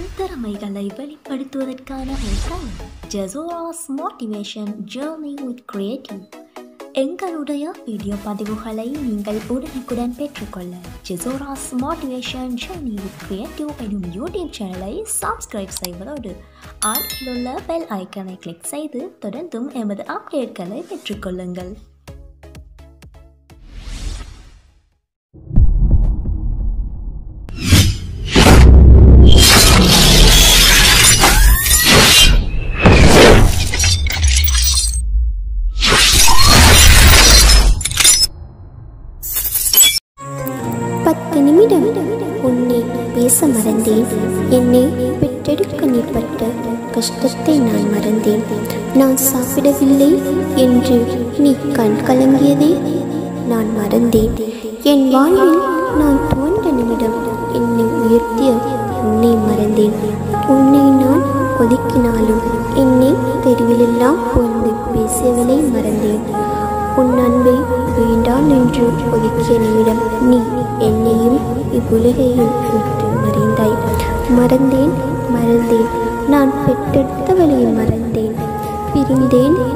தன் திறமைகளை வெளிப்படுத்துவதற்கான ஒரு தளம் ஜெசோராஸ் மோட்டிவேஷன் ஜேர்னி வித் கிரியேட்டிவ் எங்களுடைய வீடியோ பதிவுகளை நீங்கள் உடனுக்குடன் பெற்றுக்கொள்ள ஜெசோராஸ் மோட்டிவேஷன் ஜேர்னி வித் கிரியேட்டிவ் எனும் யூடியூப் சேனலை சப்ஸ்கிரைப் செய்வதோடு அருகில் உள்ள பெல் ஐக்கனை கிளிக் செய்து தொடர்ந்தும் எமது அப்டேட்களை பெற்றுக்கொள்ளுங்கள் பத்து நிமிடம் உன்னை பேச மறந்தேன் என்னை பெற்றெடுக்க நீ பட்ட கஷ்டத்தை நான் மறந்தேன் நான் சாப்பிடவில்லை என்று நீ கண் கலங்கியதே நான் மறந்தேன் என் வாழ்வில் நான் தோன்ற நிமிடம் என்னை உயர்த்திய உன்னை மறந்தேன் உன்னை நான் ஒதுக்கினாலும் என்னை தெருவிலெல்லாம் புகழ்ந்து பேசியவளை மறந்தேன் உன் அன்பை வேண்டாம் என்று ஒதுக்கிய நிமிடம் நீ என்னையும் இவ்வுலகையும் விட்டு மறைந்தாய் மறந்தேன் மறந்தேன் நான் பெற்றெடுத்தவளை மறந்தேன் பிரிந்தேன்